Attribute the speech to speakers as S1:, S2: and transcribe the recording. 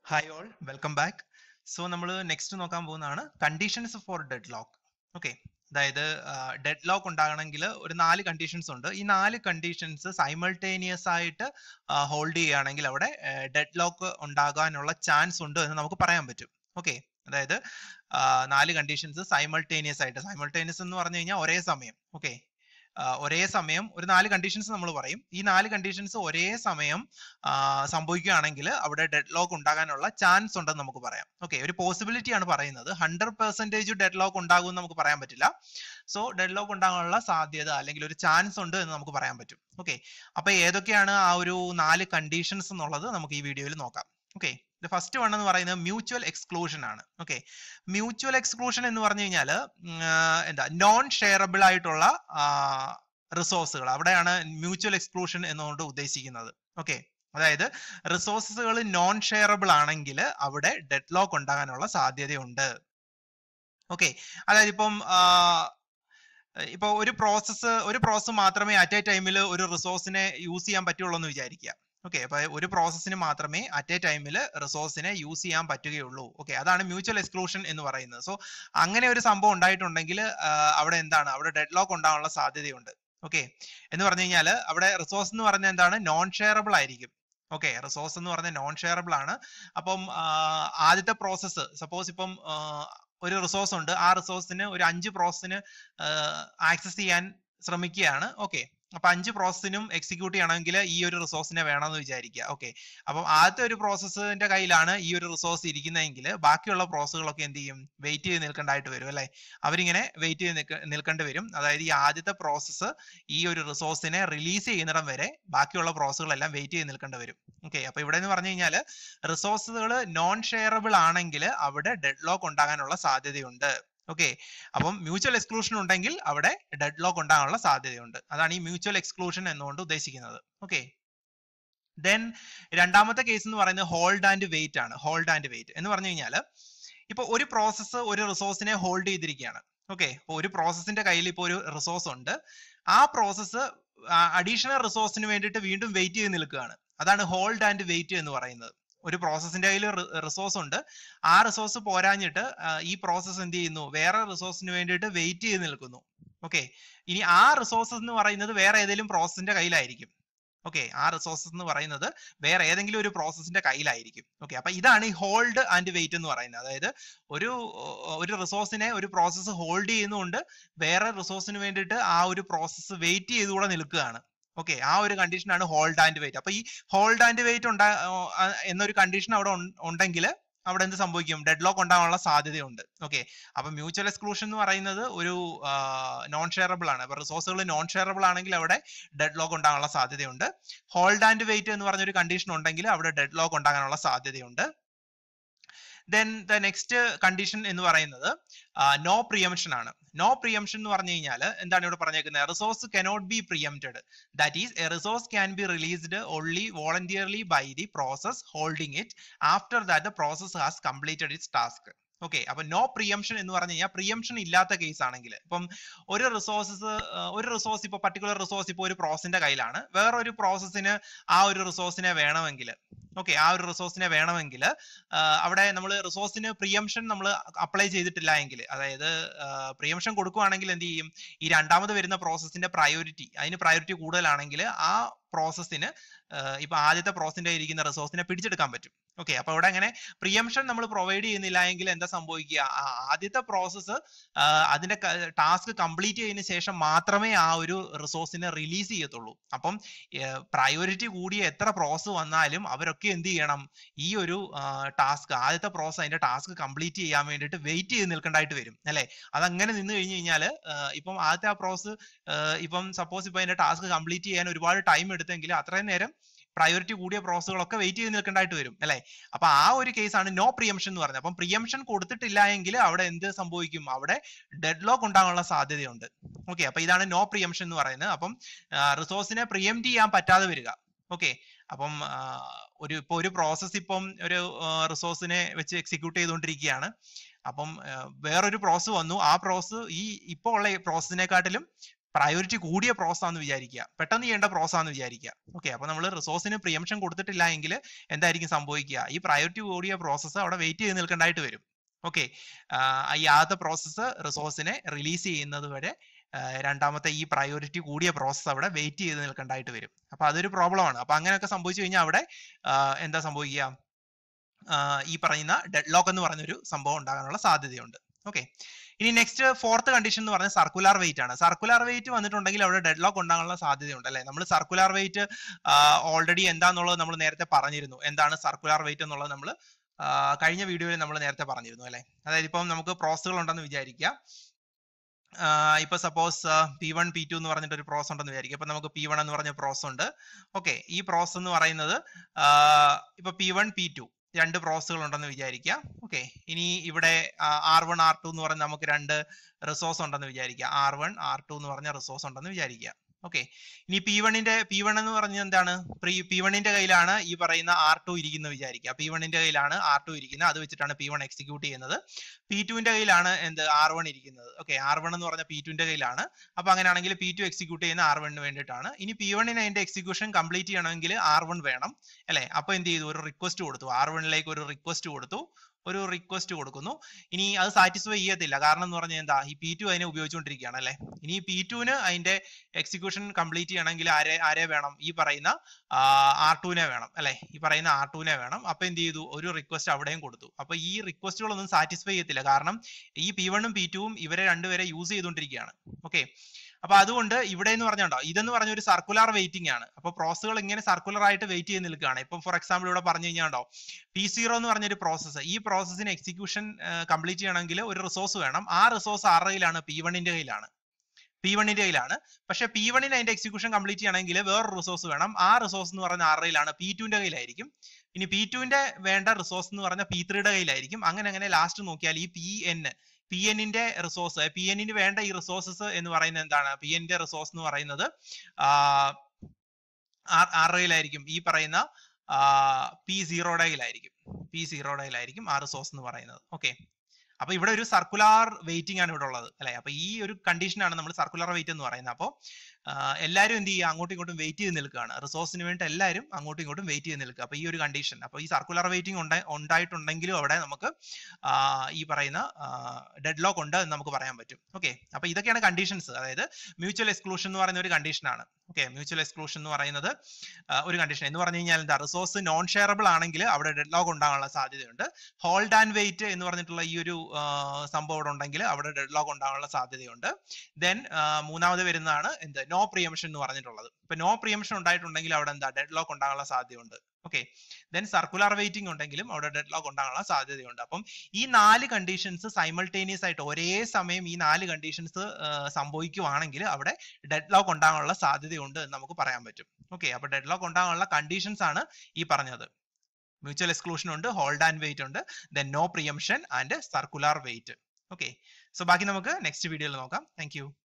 S1: hi all welcome back so നമ്മൾ next നോക്കാൻ പോകുന്നതാണ് conditions for deadlock okay അതായത് ഡെഡ് ലോക്ക് ഉണ്ടാകണമെങ്കിൽ ഒരു നാല് കണ്ടീഷൻസ് ഉണ്ട് ഈ നാല് കണ്ടീഷൻസ് സൈമൾട്ടേനിയസ് ആയിട്ട് ഹോൾഡ് ചെയ്യുകയാണെങ്കിൽ അവിടെ ഡെഡ് ലോക്ക് ഉണ്ടാകാനുള്ള ചാൻസ് ഉണ്ട് എന്ന് നമുക്ക് പറയാൻ പറ്റും ഓക്കെ അതായത് നാല് കണ്ടീഷൻസ് സൈമൾട്ടേനിയസ് ആയിട്ട് സൈമൾട്ടേനിയസ് എന്ന് പറഞ്ഞു കഴിഞ്ഞാൽ ഒരേ സമയം ഓക്കെ ഒരേ സമയം ഒരു നാല് കണ്ടീഷൻസ് നമ്മൾ പറയും ഈ നാല് കണ്ടീഷൻസ് ഒരേ സമയം സംഭവിക്കുകയാണെങ്കിൽ അവിടെ ഡെഡ് ലോക്ക് ഉണ്ടാകാനുള്ള ചാൻസ് ഉണ്ടെന്ന് നമുക്ക് പറയാം ഓക്കെ ഒരു പോസിബിലിറ്റി ആണ് പറയുന്നത് ഹൺഡ്രഡ് പെർസെന്റേജ് ഡെഡ് ലോക്ക് ഉണ്ടാകും എന്ന് നമുക്ക് പറയാൻ പറ്റില്ല സോ ഡെഡ് ലോക്ക് ഉണ്ടാകാനുള്ള സാധ്യത അല്ലെങ്കിൽ ഒരു ചാൻസ് ഉണ്ട് എന്ന് നമുക്ക് പറയാൻ പറ്റും ഓക്കെ അപ്പൊ ഏതൊക്കെയാണ് ആ ഒരു നാല് കണ്ടീഷൻസ് എന്നുള്ളത് നമുക്ക് ഈ വീഡിയോയിൽ നോക്കാം ഓക്കെ ഫസ്റ്റ് വൺ എന്ന് പറയുന്നത് മ്യൂച്വൽ എക്സ്ക്ലൂഷൻ ആണ് ഓക്കെ മ്യൂച്വൽ എക്സ്ക്ലൂഷൻ എന്ന് പറഞ്ഞു കഴിഞ്ഞാൽ എന്താ നോൺ ഷെയറബിൾ ആയിട്ടുള്ള റിസോഴ്സുകൾ അവിടെയാണ് മ്യൂച്വൽ എക്സ്ക്ലൂഷൻ എന്നുകൊണ്ട് ഉദ്ദേശിക്കുന്നത് ഓക്കെ അതായത് റിസോഴ്സുകൾ നോൺ ഷെയറബിൾ ആണെങ്കിൽ അവിടെ ഡെഡ് ലോക്ക് ഉണ്ടാകാനുള്ള സാധ്യതയുണ്ട് ഓക്കെ അതായത് ഇപ്പം ഇപ്പൊ ഒരു പ്രോസസ്സ് ഒരു പ്രോസസ്സ് മാത്രമേ അറ്റ് എ ടൈമിൽ ഒരു റിസോഴ്സിനെ യൂസ് ചെയ്യാൻ പറ്റുള്ളൂ എന്ന് വിചാരിക്കുക ഓക്കെ അപ്പൊ ഒരു പ്രോസസ്സിന് മാത്രമേ അറ്റ് എ ടൈമിൽ റിസോഴ്സിനെ യൂസ് ചെയ്യാൻ പറ്റുകയുള്ളൂ ഓക്കെ അതാണ് മ്യൂച്വൽ എക്സ്ക്ലൂഷൻ എന്ന് പറയുന്നത് സോ അങ്ങനെ ഒരു സംഭവം ഉണ്ടായിട്ടുണ്ടെങ്കിൽ അവിടെ എന്താണ് അവിടെ ഡെഡ് ലോക്ക് ഉണ്ടാകാനുള്ള സാധ്യതയുണ്ട് ഓക്കെ എന്ന് പറഞ്ഞു കഴിഞ്ഞാൽ അവിടെ റിസോഴ്സ് എന്ന് പറഞ്ഞാൽ എന്താണ് നോൺ ഷെയറബിൾ ആയിരിക്കും ഓക്കെ റിസോഴ്സ് എന്ന് പറഞ്ഞാൽ നോൺ ഷെയറബിൾ ആണ് അപ്പം ആദ്യത്തെ പ്രോസസ്സ് സപ്പോസ് ഇപ്പം ഒരു റിസോഴ്സ് ഉണ്ട് ആ റിസോഴ്സിന് ഒരു അഞ്ച് പ്രോസസ്സിന് ആക്സസ് ചെയ്യാൻ ശ്രമിക്കുകയാണ് ഓക്കെ അപ്പൊ അഞ്ച് പ്രോസസ്സിനും എക്സിക്യൂട്ട് ചെയ്യണമെങ്കിൽ ഈ ഒരു റിസോഴ്സിനെ വേണമെന്ന് വിചാരിക്കുക ഓക്കെ അപ്പം ആദ്യത്തെ ഒരു പ്രോസസ്സിന്റെ കയ്യിലാണ് ഈ ഒരു റിസോഴ്സ് ഇരിക്കുന്നതെങ്കിൽ ബാക്കിയുള്ള പ്രോസസ്സുകളൊക്കെ എന്ത് ചെയ്യും വെയിറ്റ് ചെയ്ത് നിൽക്കേണ്ടതായിട്ട് വരും അല്ലെ അവരിങ്ങനെ വെയിറ്റ് ചെയ്ത് നിൽക്കേണ്ടി വരും അതായത് ഈ ആദ്യത്തെ പ്രോസസ്സ് ഈ ഒരു റിസോഴ്സിനെ റിലീസ് ചെയ്യുന്നിടം വരെ ബാക്കിയുള്ള പ്രോസസ്സുകളെല്ലാം വെയിറ്റ് ചെയ്ത് നിൽക്കേണ്ടി വരും ഓക്കെ അപ്പൊ ഇവിടെ എന്ന് പറഞ്ഞു കഴിഞ്ഞാൽ റിസോഴ്സുകൾ നോൺ ഷെയറബിൾ ആണെങ്കിൽ അവിടെ ഡെഡ് ലോക്ക് ഉണ്ടാകാനുള്ള സാധ്യതയുണ്ട് ഓക്കെ അപ്പം മ്യൂച്വൽ എക്സ്ക്ലൂഷൻ ഉണ്ടെങ്കിൽ അവിടെ ഡെഡ് ലോക്ക് ഉണ്ടാകാനുള്ള സാധ്യതയുണ്ട് അതാണ് ഈ മ്യൂച്വൽ എക്സ്ക്ലൂഷൻ എന്നുകൊണ്ട് ഉദ്ദേശിക്കുന്നത് ഓക്കെ ദെൻ രണ്ടാമത്തെ കേസ് എന്ന് പറയുന്നത് ഹോൾഡ് ആൻഡ് വെയിറ്റ് ആണ് ഹോൾഡ് ആൻഡ് വെയിറ്റ് എന്ന് പറഞ്ഞു കഴിഞ്ഞാൽ ഇപ്പൊ ഒരു പ്രോസസ്സ് ഒരു റിസോഴ്സിനെ ഹോൾഡ് ചെയ്തിരിക്കുകയാണ് ഓക്കെ ഒരു പ്രോസസ്സിന്റെ കയ്യിൽ ഇപ്പോൾ ഒരു റിസോഴ്സ് ഉണ്ട് ആ പ്രോസസ്സ് അഡീഷണൽ റിസോഴ്സിന് വേണ്ടിയിട്ട് വീണ്ടും വെയിറ്റ് ചെയ്ത് നിൽക്കുകയാണ് അതാണ് ഹോൾഡ് ആൻഡ് വെയിറ്റ് എന്ന് പറയുന്നത് ഒരു പ്രോസസ്സിന്റെ കയ്യിൽ റിസോഴ്സ് ഉണ്ട് ആ റിസോഴ്സ് പോരാഞ്ഞിട്ട് ഈ പ്രോസസ്സ് എന്ത് ചെയ്യുന്നു വേറെ റിസോഴ്സിന് വേണ്ടിയിട്ട് വെയിറ്റ് ചെയ്ത് നിൽക്കുന്നു ഓക്കെ ഇനി ആ റിസോഴ്സസ് എന്ന് പറയുന്നത് വേറെ ഏതെങ്കിലും പ്രോസസ്സിന്റെ കയ്യിലായിരിക്കും ഓക്കെ ആ റിസോഴ്സസ് എന്ന് പറയുന്നത് വേറെ ഏതെങ്കിലും ഒരു പ്രോസസ്സിന്റെ കയ്യിലായിരിക്കും ഓക്കെ അപ്പൊ ഇതാണ് ഈ ഹോൾഡ് ആൻഡ് വെയിറ്റ് എന്ന് പറയുന്നത് അതായത് ഒരു ഒരു റിസോഴ്സിനെ ഒരു പ്രോസസ്സ് ഹോൾഡ് ചെയ്യുന്നതുകൊണ്ട് വേറെ റിസോഴ്സിന് വേണ്ടിയിട്ട് ആ ഒരു പ്രോസസ്സ് വെയിറ്റ് ചെയ്തുകൂടെ നിൽക്കുകയാണ് ഓക്കെ ആ ഒരു കണ്ടീഷനാണ് ഹോൾഡ് ആൻഡ് വെയിറ്റ് അപ്പൊ ഈ ഹോൾഡ് ആൻഡ് വെയിറ്റ് ഉണ്ടാ എന്നൊരു കണ്ടീഷൻ അവിടെ ഉണ്ടെങ്കിൽ അവിടെ എന്ത് സംഭവിക്കും ഡെഡ് ലോക്ക് ഉണ്ടാകാനുള്ള സാധ്യതയുണ്ട് ഓക്കെ അപ്പൊ മ്യൂച്വൽ എക്സ്ക്ലൂഷൻ എന്ന് പറയുന്നത് ഒരു നോൺ ഷെയറബിൾ ആണ് അപ്പൊ റിസോഴ്സുകൾ നോൺ ഷെയറബിൾ ആണെങ്കിൽ അവിടെ ഡെഡ് ലോക്ക് ഉണ്ടാകാനുള്ള സാധ്യതയുണ്ട് ഹോൾഡ് ആൻഡ് വെയിറ്റ് എന്ന് പറഞ്ഞ ഒരു കണ്ടീഷൻ ഉണ്ടെങ്കിൽ അവിടെ ഡെഡ് ലോക്ക് ഉണ്ടാകാനുള്ള സാധ്യതയുണ്ട് ദെൻ ദ നെക്സ്റ്റ് കണ്ടീഷൻ എന്ന് പറയുന്നത് നോ പ്രിയംഷൻ ആണ് നോ പ്രിയംഷൻ എന്ന് പറഞ്ഞു കഴിഞ്ഞാൽ എന്താണ് ഇവിടെ പറഞ്ഞേക്കുന്നത് resource cannot be preempted that is a resource can be released only voluntarily by the process holding it after that the process has completed its task okay അപ്പൊ നോ പ്രിയംഷൻ എന്ന് പറഞ്ഞു കഴിഞ്ഞാൽ പ്രിയംഷൻ ഇല്ലാത്ത കേസ് ആണെങ്കിൽ ഇപ്പം ഒരു റിസോഴ്സസ് ഒരു resource ഇപ്പൊ പർട്ടിക്കുലർ റിസോഴ്സ് ഇപ്പൊ ഒരു പ്രോസസിന്റെ കയ്യിലാണ് വേറൊരു പ്രോസസ്സിന് ആ ഒരു റിസോഴ്സിനെ വേണമെങ്കിൽ ഓക്കെ ആ ഒരു റിസോഴ്സിനെ വേണമെങ്കിൽ അവിടെ നമ്മൾ റിസോഴ്സിന് പ്രിയംഷൻ നമ്മൾ അപ്ലൈ ചെയ്തിട്ടില്ല എങ്കിൽ അതായത് പ്രിയംഷൻ കൊടുക്കുവാണെങ്കിൽ എന്ത് ചെയ്യും ഈ രണ്ടാമത് വരുന്ന പ്രോസസ്സിന്റെ പ്രയോറിറ്റി അതിന് പ്രയോറിറ്റി കൂടുതലാണെങ്കിൽ ആ പ്രോസസ്സിന് ഇപ്പൊ ആദ്യത്തെ പ്രോസസ്സിന്റെ ഇരിക്കുന്ന റിസോഴ്സിനെ പിടിച്ചെടുക്കാൻ പറ്റും ഓക്കെ അപ്പൊ ഇവിടെ അങ്ങനെ പ്രിയംഷൻ നമ്മൾ പ്രൊവൈഡ് ചെയ്യുന്നില്ല എങ്കിൽ എന്താ സംഭവിക്കുക ആദ്യത്തെ പ്രോസസ്സ് അതിന്റെ ടാസ്ക് കംപ്ലീറ്റ് ചെയ്തതിനു ശേഷം മാത്രമേ ആ ഒരു റിസോഴ്സിനെ റിലീസ് ചെയ്യത്തുള്ളൂ അപ്പം പ്രയോറിറ്റി കൂടിയ എത്ര പ്രോസസ് വന്നാലും അവരൊക്കെ എന്ത് ചെയ്യണം ഈ ഒരു ടാസ്ക് ആദ്യത്തെ പ്രോസസ് അതിന്റെ ടാസ്ക് കംപ്ലീറ്റ് ചെയ്യാൻ വേണ്ടിയിട്ട് വെയിറ്റ് ചെയ്ത് നിൽക്കേണ്ടതായിട്ട് വരും അല്ലെ അതങ്ങനെ നിന്ന് കഴിഞ്ഞു കഴിഞ്ഞാൽ ഇപ്പം ആദ്യത്തെ ആ പ്രോസസ് ഇപ്പം സപ്പോസ് ഇപ്പൊ അതിന്റെ ടാസ്ക് കംപ്ലീറ്റ് ചെയ്യാൻ ഒരുപാട് ടൈം എടുത്തെങ്കിൽ അത്രയും നേരം പ്രയോറിറ്റി കൂടിയ പ്രോസസ്സുകളൊക്കെ വെയിറ്റ് ചെയ്ത് നിൽക്കേണ്ടതായിട്ട് വരും അല്ലെ അപ്പൊ ആ ഒരു കേസാണ് നോ പ്രിയംഷൻ എന്ന് പറഞ്ഞത് അപ്പം പ്രിയംഷൻ കൊടുത്തിട്ടില്ല എങ്കിൽ അവിടെ എന്ത് സംഭവിക്കും അവിടെ ഡെഡ് ലോക്ക് ഉണ്ടാകാനുള്ള സാധ്യതയുണ്ട് ഓക്കെ അപ്പൊ ഇതാണ് നോ പ്രിയംഷൻ എന്ന് പറയുന്നത് അപ്പം റിസോഴ്സിനെ പ്രിയംറ്റ് ചെയ്യാൻ പറ്റാതെ വരിക ഓക്കെ അപ്പം ഒരു ഇപ്പൊ ഒരു പ്രോസസ് ഇപ്പം ഒരു റിസോഴ്സിനെ വെച്ച് എക്സിക്യൂട്ട് ചെയ്തുകൊണ്ടിരിക്കുകയാണ് അപ്പം വേറൊരു പ്രോസസ് വന്നു ആ പ്രോസസ് ഈ ഇപ്പോൾ ഉള്ള പ്രോസസ്സിനെക്കാട്ടിലും പ്രയോറിറ്റി കൂടിയ പ്രോസസ് ആണെന്ന് വിചാരിക്കുക പെട്ടെന്ന് ചെയ്യേണ്ട പ്രോസസ് ആണെന്ന് വിചാരിക്കുക ഓക്കെ അപ്പൊ നമ്മൾ റിസോഴ്സിന് പ്രിയംഷൻ കൊടുത്തിട്ടില്ല എങ്കിൽ എന്തായിരിക്കും സംഭവിക്കുക ഈ പ്രയോറിറ്റി കൂടിയ പ്രോസസ്സ് അവിടെ വെയിറ്റ് ചെയ്ത് നിൽക്കേണ്ടതായിട്ട് വരും ഓക്കെ ഈ ആദ്യത്തെ പ്രോസസ്സ് റിസോഴ്സിനെ റിലീസ് ചെയ്യുന്നത് വരെ ആ, രണ്ടാമത്തെ ഈ പ്രയോറിറ്റി കൂടിയ പ്രോസസ്സ് അവിടെ വെയിറ്റ് ചെയ്ത് നിൽക്കേണ്ടതായിട്ട് വരും അപ്പൊ അതൊരു പ്രോബ്ലം ആണ് അപ്പൊ അങ്ങനെയൊക്കെ സംഭവിച്ചു കഴിഞ്ഞാൽ അവിടെ ആ, എന്താ സംഭവിക്കുക ആ, ഈ പറയുന്ന ഡെഡ് ലോക്ക് എന്ന് പറഞ്ഞൊരു സംഭവം ഉണ്ടാകാനുള്ള സാധ്യതയുണ്ട് ഓക്കെ ഇനി നെക്സ്റ്റ് ഫോർത്ത് കണ്ടീഷൻ എന്ന് പറഞ്ഞാൽ സർക്കുലർ വെയിറ്റ് ആണ് സർക്കുലർ വെയിറ്റ് വന്നിട്ടുണ്ടെങ്കിൽ അവിടെ ഡെഡ് ലോക്ക് ഉണ്ടാകാനുള്ള സാധ്യതയുണ്ട് അല്ലെ നമ്മൾ സർക്കുലർ വെയിറ്റ് ഓൾറെഡി എന്താന്നുള്ളത് നമ്മൾ നേരത്തെ പറഞ്ഞിരുന്നു എന്താണ് സർക്കുലർ വെയിറ്റ് എന്നുള്ളത് നമ്മൾ കഴിഞ്ഞ വീഡിയോയിൽ നമ്മൾ നേരത്തെ പറഞ്ഞിരുന്നു അല്ലെ അതായത് ഇപ്പം നമുക്ക് പ്രോസസ്സുകൾ ഉണ്ടെന്ന് വിചാരിക്കുക ആഹ് ഇപ്പൊ suppose P one P two എന്ന് പറഞ്ഞിട്ട് ഒരു പ്രോസസ് ഉണ്ടെന്ന് വിചാരിക്കും അപ്പൊ നമുക്ക് പി വൺ എന്ന് പറഞ്ഞ പ്രോസസ് ഉണ്ട് ഓക്കെ ഈ പ്രോസസ് എന്ന് പറയുന്നത് ആഹ് ഇപ്പൊ പി വൺ പി ടു രണ്ട് പ്രോസസ്സുകൾ ഉണ്ടെന്ന് വിചാരിക്കുക ഓക്കെ ഇനി ഇവിടെ ആർ വൺ ആർ ടു എന്ന് പറഞ്ഞ നമുക്ക് രണ്ട് റിസോഴ്സ് ഉണ്ടെന്ന് വിചാരിക്കുക ആർ വൺ ആർ ടു എന്ന് പറഞ്ഞ റിസോഴ്സ് ഉണ്ടെന്ന് വിചാരിക്കുക ഓക്കെ ഇനി പി വണ്ണിന്റെ പി വൺ എന്ന് പറഞ്ഞത് എന്താണ് പി വണ്ണിന്റെ കയ്യിലാണ് ഈ പറയുന്ന ആർ ടു ഇരിക്കുന്നത് വിചാരിക്കുക പി വണ്ണിന്റെ കയ്യിലാണ് ആർ ടു ഇരിക്കുന്നത് അത് വെച്ചിട്ടാണ് പി വൺ എക്സിക്യൂട്ട് ചെയ്യുന്നത് പി ടുവിന്റെ കയ്യിലാണ് എന്ത് ആർ വൺ ഇരിക്കുന്നത് ഓക്കെ ആർ വൺ എന്ന് പറഞ്ഞ പി ടുവിന്റെ കയ്യിലാണ് അപ്പൊ അങ്ങനെയാണെങ്കിൽ പി ടു എക്സിക്യൂട്ട് ചെയ്യുന്ന ആർ വണ്ണിന് വേണ്ടിയിട്ടാണ് ഇനി പി വണ്ണിന് അതിന്റെ എക്സിക്യൂഷൻ കംപ്ലീറ്റ് ചെയ്യണമെങ്കിൽ ആർ വൺ വേണം അല്ലെ അപ്പൊ എന്ത് ചെയ്തു ഒരു റിക്വസ്റ്റ് കൊടുത്തു ആർ വണ്ണിലേക്ക് ഒരു റിക്വസ്റ്റ് കൊടുത്തു ഒരു റിക്വസ്റ്റ് കൊടുക്കുന്നു ഇനി അത് സാറ്റിസ്ഫൈ ചെയ്യത്തില്ല കാരണം എന്ന് പറഞ്ഞാൽ എന്താ ഈ പി ടു അതിനെ ഉപയോഗിച്ചുകൊണ്ടിരിക്കുകയാണ് അല്ലെ ഇനി പി ടുവിന് അതിന്റെ എക്സിക്യൂഷൻ കംപ്ലീറ്റ് ചെയ്യണമെങ്കിൽ ആരെ ആരെ വേണം ഈ പറയുന്ന ആർ ടുവിനെ വേണം അല്ലെ ഈ പറയുന്ന ആർ ടുവിനെ വേണം അപ്പൊ എന്ത് ചെയ്തു ഒരു റിക്വസ്റ്റ് അവിടെയും കൊടുത്തു അപ്പൊ ഈ റിക്വസ്റ്റുകളൊന്നും സാറ്റിസ്ഫൈ ചെയ്യത്തില്ല കാരണം ഈ പി വണ്ണും പി ടുവും ഇവരെ രണ്ടുപേരെ യൂസ് ചെയ്തുകൊണ്ടിരിക്കുകയാണ് ഓക്കെ അപ്പൊ അതുകൊണ്ട് ഇവിടെ എന്ന് പറഞ്ഞുണ്ടോ ഇതെന്ന് പറഞ്ഞ ഒരു സർക്കുലർ വെയിറ്റിംഗ് ആണ് അപ്പൊ പ്രോസസ്സുകൾ ഇങ്ങനെ സർക്കുലർ ആയിട്ട് വെയിറ്റ് ചെയ്ത് നിൽക്കുകയാണ് ഇപ്പൊ ഫോർ എക്സാമ്പിൾ ഇവിടെ പറഞ്ഞു കഴിഞ്ഞാണ്ടോ പി സീറോ എന്ന് പറഞ്ഞൊരു പ്രോസസ്സ് ഈ പ്രോസസ്സിന് എക്സിക്യൂഷൻ കംപ്ലീറ്റ് ചെയ്യണമെങ്കിൽ ഒരു റിസോഴ്സ് വേണം ആ റിസോഴ്സ് ആരുടെ കയ്യിലാണ് പി വണ്ണിന്റെ കയ്യിലാണ് പി വണ്ണിന്റെ കയ്യിലാണ് പക്ഷെ പി വണ്ണിന് അതിന്റെ എക്സിക്യൂഷൻ കംപ്ലീറ്റ് ചെയ്യണമെങ്കിൽ വേറൊരു റിസോഴ്സ് വേണം ആ റിസോഴ്സ് എന്ന് പറയുന്ന ആരുടെ കയ്യിലാണ് പി ടുവിന്റെ കയ്യിലായിരിക്കും ഇനി പി ടുവിന്റെ വേണ്ട റിസോഴ്സ് എന്ന് പറഞ്ഞാൽ പി ത്രീയുടെ കയ്യിലായിരിക്കും അങ്ങനെ അങ്ങനെ ലാസ്റ്റ് നോക്കിയാൽ ഈ പി എൻ പി എന്നിന്റെ റിസോഴ്സ് പി എന്നിന് വേണ്ട ഈ റിസോഴ്സസ് എന്ന് പറയുന്നത് എന്താണ് പി എന്നിന്റെ റിസോഴ്സ് എന്ന് പറയുന്നത് ആരുടെ കയ്യിലായിരിക്കും ഈ പറയുന്ന പി സീറോയുടെ കയ്യിലായിരിക്കും പി സീറോയുടെ കയ്യിലായിരിക്കും ആ റിസോഴ്സ് എന്ന് പറയുന്നത് ഓക്കെ അപ്പൊ ഇവിടെ ഒരു സർക്കുലർ വെയിറ്റിംഗ് ആണ് ഇവിടെ ഉള്ളത് അല്ലെ അപ്പൊ ഈ ഒരു കണ്ടീഷനാണ് നമ്മൾ സർക്കുലർ വെയിറ്റ് എന്ന് പറയുന്നത് അപ്പോൾ എല്ലാവരും എന്ത് ചെയ്യുക അങ്ങോട്ടും ഇങ്ങോട്ടും വെയിറ്റ് ചെയ്ത് നിൽക്കുകയാണ് റിസോഴ്സിന് വേണ്ടി എല്ലാവരും അങ്ങോട്ടും ഇങ്ങോട്ടും വെയിറ്റ് ചെയ്ത് നിൽക്കുക അപ്പൊ ഈ ഒരു കണ്ടീഷൻ അപ്പൊ ഈ സർക്കുലർ വെയിറ്റിംഗ് ഉണ്ടായിട്ടുണ്ടെങ്കിലും അവിടെ നമുക്ക് ആ, ഈ പറയുന്ന ഡെഡ് ലോക്ക് ഉണ്ട് എന്ന് നമുക്ക് പറയാൻ പറ്റും ഓക്കെ അപ്പൊ ഇതൊക്കെയാണ് കണ്ടീഷൻസ് അതായത് മ്യൂച്വൽ എക്സ്ക്ലൂഷൻ എന്ന് പറയുന്ന ഒരു കണ്ടീഷൻ ആണ് ഓക്കെ മ്യൂച്വൽ എക്സ്ക്ലൂഷൻ എന്ന് പറയുന്നത് ആ, ഒരു കണ്ടീഷൻ എന്ന് പറഞ്ഞു കഴിഞ്ഞാൽ എന്താ റിസോഴ്സ് നോൺ ഷെയറബിൾ ആണെങ്കിൽ അവിടെ ഡെഡ് ലോക്ക് ഉണ്ടാകാനുള്ള സാധ്യതയുണ്ട് ഹോൾഡ് ആൻഡ് വെയിറ്റ് എന്ന് പറഞ്ഞിട്ടുള്ള ഈ ഒരു ആ, സംഭവം ഇവിടെ ഉണ്ടെങ്കിൽ അവിടെ ഡെഡ് ലോക്ക് ഉണ്ടാകാനുള്ള സാധ്യതയുണ്ട് ദെൻ മൂന്നാമത് വരുന്നതാണ് എന്ത് നോ പ്രിയംഷൻ എന്ന് പറഞ്ഞിട്ടുള്ളത് ഇപ്പൊ നോ പ്രിയംഷൻ ഉണ്ടായിട്ടുണ്ടെങ്കിൽ അവിടെ എന്താ ഡെഡ് ലോക്ക് ഉണ്ടാകാനുള്ള സാധ്യതയുണ്ട് ഓക്കെ ദെൻ സർക്കുലർ വെയിറ്റിംഗ് ഉണ്ടെങ്കിലും അവിടെ ഡെഡ് ലോക്ക് ഉണ്ടാകാനുള്ള സാധ്യതയുണ്ട് അപ്പം ഈ നാല് കണ്ടീഷൻസ് സൈമൾട്ടേനിയസ് ആയിട്ട് ഒരേ സമയം ഈ നാല് കണ്ടീഷൻസ് സംഭവിക്കുവാണെങ്കിൽ അവിടെ ഡെഡ് ലോക്ക് ഉണ്ടാകാനുള്ള സാധ്യതയുണ്ട് എന്ന് നമുക്ക് പറയാൻ പറ്റും ഓക്കെ അപ്പൊ ഡെഡ് ലോക്ക് ഉണ്ടാകാനുള്ള കണ്ടീഷൻസ് ആണ് ഈ പറഞ്ഞത് മ്യൂച്വൽ എക്സ്ക്ലൂഷൻ ഉണ്ട് ഹോൾഡ് ആൻഡ് വെയിറ്റ് ഉണ്ട് then no preemption and circular wait okay so ബാക്കി നമുക്ക് നെക്സ്റ്റ് വീഡിയോയിൽ നോക്കാം താങ്ക്